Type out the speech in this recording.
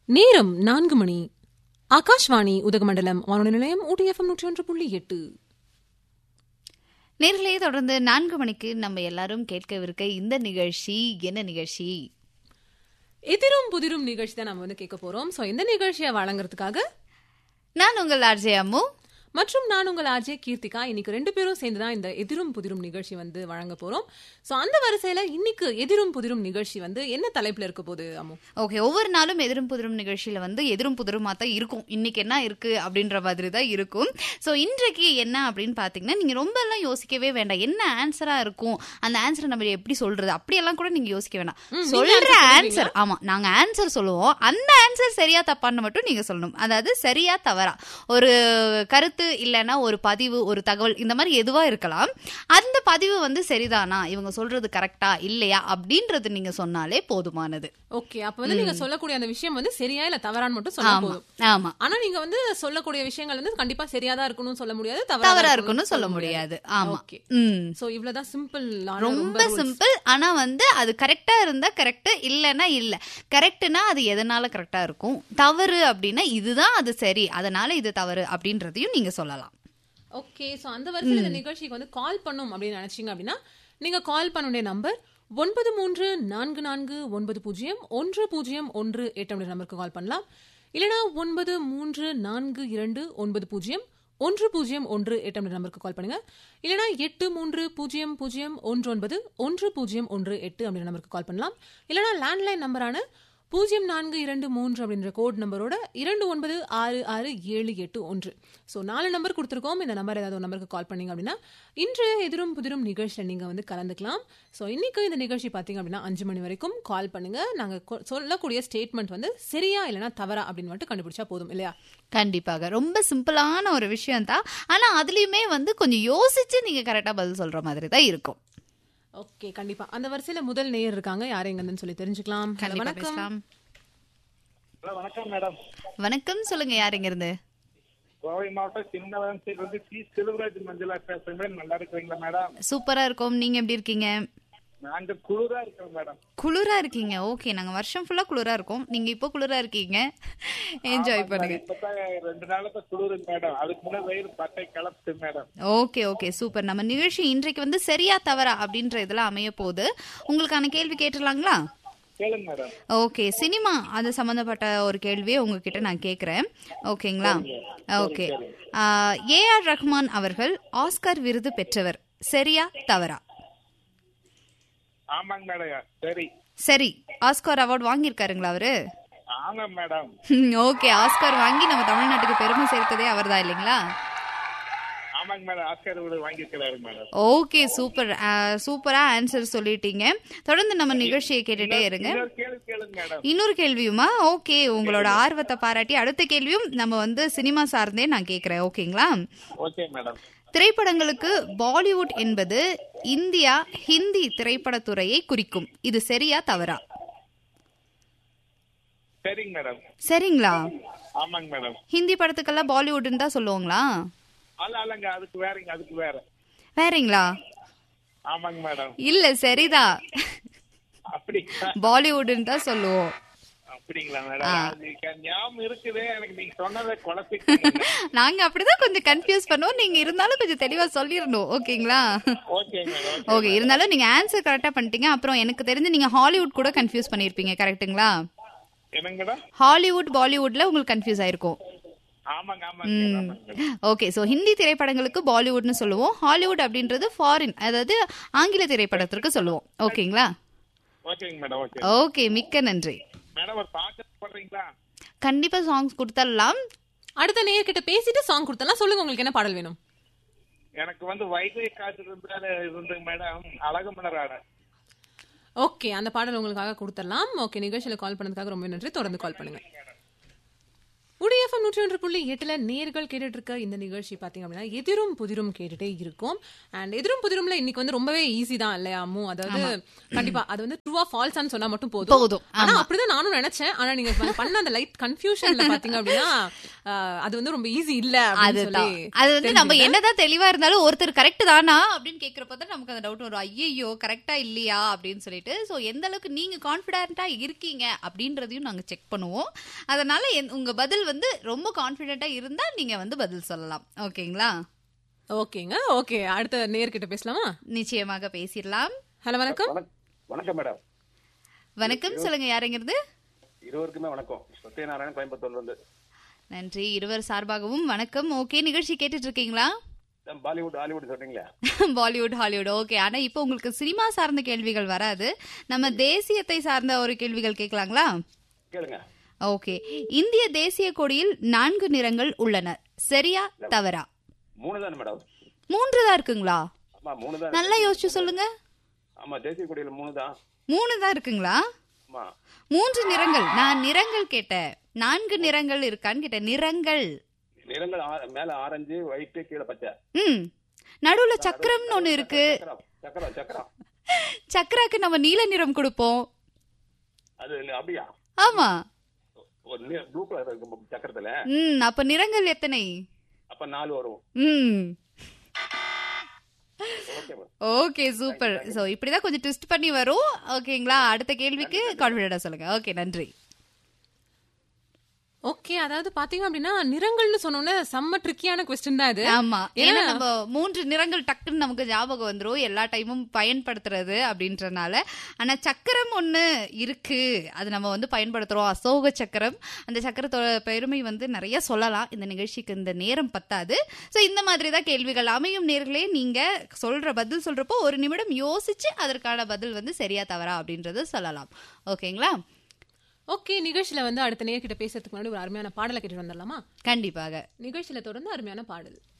நேரம் நான்கு மணி ஆகாஷ்வாணி உதகமண்டலம் வானொலி நிலையம் ஊட்டிஎஃப்எம் நூற்றி ஒன்று புள்ளி எட்டு நேர்களே தொடர்ந்து நான்கு மணிக்கு நம்ம எல்லாரும் கேட்கவிருக்க இந்த நிகழ்ச்சி என்ன நிகழ்ச்சி எதிரும் புதிரும் நிகழ்ச்சி தான் நம்ம வந்து கேட்க போறோம் சோ இந்த நிகழ்ச்சியை வழங்குறதுக்காக நான் உங்கள் ஆர்ஜே அம்மு மற்றும் நான் உங்கள் ஆர்ஜே கீர்த்திகா இன்னைக்கு ரெண்டு பேரும் சேர்ந்து தான் இந்த எதிரும் புதிரும் நிகழ்ச்சி வந்து வழங்க போறோம் சோ அந்த வரிசையில இன்னைக்கு எதிரும் புதிரும் நிகழ்ச்சி வந்து என்ன தலைப்புல இருக்க போகுது அம்மு ஓகே ஒவ்வொரு நாளும் எதிரும் புதிரும் நிகழ்ச்சியில வந்து எதிரும் புதிருமா தான் இருக்கும் இன்னைக்கு என்ன இருக்கு அப்படின்ற மாதிரி தான் இருக்கும் ஸோ இன்றைக்கு என்ன அப்படின்னு பாத்தீங்கன்னா நீங்க ரொம்ப எல்லாம் யோசிக்கவே வேண்டாம் என்ன ஆன்சரா இருக்கும் அந்த ஆன்சரை நம்ம எப்படி சொல்றது அப்படியெல்லாம் கூட நீங்க யோசிக்க வேண்டாம் நீங்க சொல்ற answer ஆன்சர் ஆமா நாங்க ஆன்சர் சொல்லுவோம் அந்த ஆன்சர் சரியா தப்பான்னு மட்டும் நீங்க சொல்லணும் அதாவது சரியா தவறா ஒரு கருத்து இல்லைன்னா ஒரு பதிவு ஒரு தகவல் இந்த மாதிரி எதுவா இருக்கலாம் அந்த பதிவு வந்து சரிதானா இவங்க சொல்றது கரெக்டா இல்லையா அப்படின்றது நீங்க சொன்னாலே போதுமானது ஓகே அப்ப வந்து நீங்க சொல்லக்கூடிய அந்த விஷயம் வந்து சரியா இல்ல தவறான்னு மட்டும் சொல்ல ஆமா போதும் ஆமா ஆனா நீங்க வந்து சொல்லக்கூடிய விஷயங்கள் வந்து கண்டிப்பா சரியா தான் இருக்கணும்னு சொல்ல முடியாது தவறா இருக்குன்னு சொல்ல முடியாது ஆமா ஓகே ம் சோ இவ்வளவுதான் சிம்பிள் ரொம்ப சிம்பிள் ஆனா வந்து அது கரெக்டா இருந்தா கரெக்ட் இல்லைன்னா இல்ல கரெக்ட்னா அது எதனால கரெக்டா இருக்கும் தவறு அப்படின்னா இதுதான் அது சரி அதனால இது தவறு அப்படின்றதையும் நீங்க சொல்லலாம் ஓகே சோ அந்த வரிசையில் இந்த நிகழ்ச்சிக்கு வந்து கால் பண்ணும் அப்படின்னு நினைச்சீங்க அப்படின்னா நீங்க கால் பண்ண வேண்டிய நம்பர் ஒன்பது மூன்று நான்கு நான்கு ஒன்பது பூஜ்ஜியம் ஒன்று பூஜ்ஜியம் ஒன்று எட்டு அப்படின்ற நம்பருக்கு கால் பண்ணலாம் இல்லனா ஒன்பது மூன்று நான்கு இரண்டு ஒன்பது பூஜ்ஜியம் ஒன்று பூஜ்ஜியம் ஒன்று எட்டு அப்படின்ற நம்பருக்கு கால் பண்ணுங்க இல்லனா எட்டு மூன்று பூஜ்ஜியம் பூஜ்ஜியம் ஒன்று ஒன்பது ஒன்று பூஜ்ஜியம் ஒன்று எட்டு அப்படின்ற நம்பருக்கு கால் பண்ணலாம் இல்லனா லேண்ட்லைன் நம்பரான பூஜ்ஜியம் நான்கு இரண்டு மூன்று அப்படின்ற கோட் நம்பரோட இரண்டு ஒன்பது ஆறு ஆறு ஏழு எட்டு ஒன்று ஸோ நாலு நம்பர் கொடுத்துருக்கோம் இந்த நம்பர் ஏதாவது ஒரு நம்பருக்கு கால் பண்ணீங்க அப்படின்னா இன்று எதிரும் புதிரும் நிகழ்ச்சியில் நீங்கள் வந்து கலந்துக்கலாம் ஸோ இன்னைக்கு இந்த நிகழ்ச்சி பார்த்தீங்க அப்படின்னா அஞ்சு மணி வரைக்கும் கால் பண்ணுங்க நாங்கள் சொல்லக்கூடிய ஸ்டேட்மெண்ட் வந்து சரியா இல்லைனா தவறா அப்படின்னு மட்டும் கண்டுபிடிச்சா போதும் இல்லையா கண்டிப்பாக ரொம்ப சிம்பிளான ஒரு விஷயம் தான் ஆனா அதுலயுமே வந்து கொஞ்சம் யோசிச்சு நீங்க கரெக்டா பதில் சொல்ற மாதிரி தான் இருக்கும் ஓகே கண்டிப்பா அந்த வரிசையில முதல் நேயர் இருக்காங்க யார் எங்கன்னு சொல்லி தெரிஞ்சுக்கலாம் Hello, கண்டிப்பா வணக்கம் பேசலாம் ஹலோ வணக்கம் மேடம் வணக்கம் சொல்லுங்க யார் இங்க இருந்து கோவை மாவட்டம் சின்னவரம் சைடு வந்து சி செல்வராஜ் மஞ்சளா பேசுறேன் மேடம் நல்லா இருக்கிறீங்களா மேடம் சூப்பரா இருக்கும் நீங்க எப்படி இருக்கீங்க நாங்க குளிரா இருக்கிறோம் மேடம் குளிரா இருக்கீங்க ஓகே நாங்க வருஷம் ஃபுல்லா குளிரா இருக்கோம் நீங்க இப்போ குளிரா இருக்கீங்க என்ஜாய் பண்ணுங்க இப்பதான் ரெண்டு நாளுக்கு குளிரு மேடம் அதுக்கு முன்னாடி வெயில் பட்டை கலப்புது மேடம் ஓகே ஓகே சூப்பர் நம்ம நிகழ்ச்சி இன்றைக்கு வந்து சரியா தவறா அப்படின்ற இதெல்லாம் அமைய போகுது உங்களுக்கான கேள்வி கேட்டுடலாங்களா கேளுங்க மேடம் ஓகே சினிமா அது சம்பந்தப்பட்ட ஒரு கேள்வியை உங்ககிட்ட நான் கேட்குறேன் ஓகேங்களா ஓகே ஏஆர் ரஹ்மான் அவர்கள் ஆஸ்கர் விருது பெற்றவர் சரியா தவறா ஆமாங்க மேடம் சரி சரி ஆஸ்கார் அவார்ட் வாங்கியிருக்காருங்களா அவரு ஆமா மேடம் ஓகே ஆஸ்கார் வாங்கி நம்ம தமிழ்நாட்டுக்கு பெருமை சேர்த்ததே அவர்தான் இல்லைங்களா ஆமாங்க மேடம் ஆஸ்கர் விருது வாங்கியிருக்கிறாரு மேடம் ஓகே சூப்பர் சூப்பரா ஆன்சர் சொல்லிட்டீங்க தொடர்ந்து நம்ம நிகழ்ச்சியை கேட்டுட்டே இருங்க இன்னொரு கேள்வி கேளுங்க மேடம் இன்னொரு கேள்வியுமா ஓகே உங்களோட ஆர்வத்தை பாராட்டி அடுத்த கேள்வியும் நம்ம வந்து சினிமா சார்ந்தே நான் கேட்கிறேன் ஓகேங்களா ஓகே மேடம் திரைப்படங்களுக்கு பாலிவுட் என்பது இந்தியா ஹிந்தி திரைப்படத்துறையை குறிக்கும் இது சரியா தவறா சரிங்க மேடம் சரிங்களா ஆமாங்க மேடம் ஹிந்தி படத்துக்கெல்லாம் பாலிவுட்னு தான் சொல்லுவாங்களா அல்ல அல்லங்க அதுக்கு வேறங்க அதுக்கு வேற வேறங்களா ஆமாங்க மேடம் இல்ல சரிதான் அப்படி பாலிவுட்னு தான் சொல்லுவோம் அப்படிங்களா மேடம் அது ஞாபகம் இருக்குது எனக்கு நீங்க சொன்னதை குழப்பி நாங்க அப்படிதான் கொஞ்சம் கன்ஃபியூஸ் பண்ணுவோம் நீங்க இருந்தாலும் கொஞ்சம் தெளிவா சொல்லிடணும் ஓகேங்களா ஓகே மேடம் ஓகே இருந்தாலும் நீங்க ஆன்சர் கரெக்டா பண்ணிட்டீங்க அப்புறம் எனக்கு தெரிஞ்சு நீங்க ஹாலிவுட் கூட கன்ஃபியூஸ் பண்ணிருப்பீங்க கரெக்ட்டுங்களா என்னங்க மேடம் ஹாலிவுட் பாலிவுட்ல உங்களுக்கு கன்ஃபியூஸ் ஆயிருக்கும் ஆமாங்க ஆமாங்க மேடம், ஆமாங்க மேடம். ஓகே சோ ஹிந்தி திரைப்படங்களுக்கு பாலிவுட்னு சொல்லுவோம் ஹாலிவுட் அப்படின்றது ஃபாரின் அதாவது ஆங்கில திரைப்படத்திற்கு சொல்லுவோம் ஓகேங்களா ஓகேங்க மேடம் ஓகே ஓகே மிக்க நன்றி மேடம் ஒரு பாட்டு போடுறீங்களா கண்டிப்பா சாங்ஸ் கொடுத்துடலாம் அடுத்த நேயர்கிட்ட பேசிட்டு சாங் கொடுத்தலாம் சொல்லுங்க உங்களுக்கு என்ன பாடல் வேணும் எனக்கு வந்து வைகை காற்று இருந்தாரு இருந்துங்க மேடம் அழகு மலராட ஓகே அந்த பாடல் உங்களுக்காக கொடுத்துடலாம் ஓகே நிகழ்ச்சியில கால் பண்ணதுக்காக ரொம்ப நன்றி தொடர்ந்து கால் பண்ணுங்க உடையஃபம் நூற்றி ஒன்று புள்ளி எட்டுல நேர்கள் கேட்டுட்டு இருக்க இந்த நிகழ்ச்சி பாத்தீங்க அப்படின்னா எதிரும் புதிரும் கேட்டுட்டே இருக்கும் அண்ட் எதிரும் புதிரும்ல இன்னைக்கு வந்து ரொம்பவே ஈஸி தான் இல்லையா அம்மு அதாவது கண்டிப்பா அது வந்து ட்ரூவா ஃபால்ஸான்னு சொன்னா மட்டும் போதும் போதும், ஆனா அப்படிதான் நானும் நினைச்சேன் ஆனா நீங்க பண்ண அந்த லைட் கன்ஃபியூஷன்ல பாத்தீங்க அப்படின்னா ஆஹ், அது வந்து ரொம்ப ஈஸி இல்ல அப்படின்னு அதுதான் சொல்லி அது வந்து நம்ம தெரிஞ்சுக்கிட்டேன். என்னதான் தெளிவா இருந்தாலும் ஒருத்தர் கரெக்ட் தானா அப்படின்னு கேக்குறப்ப தான் நமக்கு அந்த டவுட் வரும் ஐயோ கரெக்டா இல்லையா அப்படின்னு சொல்லிட்டு சோ எந்த அளவுக்கு நீங்க கான்பிடென்ட்டா இருக்கீங்க அப்படின்றதையும் நாங்க செக் பண்ணுவோம் அதனால என்- உங்க பதில் வந்து ரொம்ப கான்பிடென்ட்டா இருந்தா நீங்க வந்து பதில் சொல்லலாம் ஓகேங்களா ஓகேங்க ஓகே அடுத்த நேர்கிட்ட பேசலாமா நிச்சயமாக பேசிடலாம் ஹலோ வணக்கம் வணக்- வணக்கம் மேடம் வணக்கம் சொல்லுங்க யாருங்கிறது இருவருக்குமே வணக்கம் சத்யநாராயணன் கோயம்புத்தூர்ல இருந்து நன்றி இருவர் சார்பாகவும் வணக்கம் ஓகே நிகழ்ச்சி கேட்டுட்டு இருக்கீங்களா தான் பாலிவுட் ஹாலிவுட் சொல்றீங்களா பாலிவுட் ஹாலிவுட் ஓகே ஆனா இப்போ உங்களுக்கு சினிமா சார்ந்த கேள்விகள் வராது நம்ம தேசியத்தை சார்ந்த ஒரு கேள்விகள் கேட்கலாங்களா கேளுங்க ஓகே இந்திய தேசிய கொடியில் நான்கு நிறங்கள் உள்ளன சரியா தவறா மூணு தானே மேடம் மூன்று தான் இருக்குங்களா ஆமா மூணு தான் நல்லா யோசிச்சு சொல்லுங்க ஆமா தேசிய கொடியில மூணு தான் மூணு தான் இருக்குங்களா ஆமா மூன்று நிறங்கள் நான் நிறங்கள் கேட்டேன் நான்கு நிறங்கள் இருக்கான்னு கேட்டேன் நிறங்கள் நிறங்கள் ஆ- மேல ஆரஞ்சு ஒயிட் கீழே பச்சை ம் நடுவுல சக்கரம்னு ஒண்ணு இருக்கு சக்கரம் சக்கரம் சக்கரம் சக்கராக்கு நம்ம நீல நிறம் கொடுப்போம் அது இல்ல, அப்படியா ஆமா ஒரு ப்ளூ கலர் இருக்கும் சக்கரத்துல ம் அப்ப நிறங்கள் எத்தனை அப்ப நாலு வரும் ம் okay madam okay super so இப்படிதான் கொஞ்சம் ட்விஸ்ட் பண்ணி வரும் ஓகேங்களா அடுத்த கேள்விக்கு கான்பிடண்டா சொல்லுங்க ஓகே நன்றி ஓகே அதாவது பாத்தீங்க அப்படின்னா நிறங்கள்னு சொன்னோன்னே செம்ம ட்ரிக்கியான கொஸ்டின் தான் இது ஆமா ஏன்னா ஏன்னா நம்ம மூன்று நிறங்கள் டக்குன்னு நமக்கு ஞாபகம் வந்துரும் எல்லா டைமும் பயன்படுத்துறது அப்படின்றனால ஆனா சக்கரம் ஒண்ணு இருக்கு அது நம்ம வந்து பயன்படுத்துறோம் அசோக சக்கரம் அந்த சக்கரத்தோட பெருமை வந்து நிறைய சொல்லலாம் இந்த நிகழ்ச்சிக்கு இந்த நேரம் பத்தாது சோ இந்த மாதிரி தான் கேள்விகள் அமையும் நேர்களே நீங்க சொல்ற பதில் சொல்றப்போ ஒரு நிமிடம் யோசிச்சு அதற்கான பதில் வந்து சரியா தவறா அப்படின்றத சொல்லலாம் ஓகேங்களா ஓகே நிகழ்ச்சியில வந்து அடுத்த நேர்கிட்ட பேசுறதுக்கு முன்னாடி ஒரு அருமையான பாடலை கேட்டுட்டு வந்துடலாமா கண்டிப்பாக நிகழ்ச்சியில தொடர்ந்து அருமையான பாடல்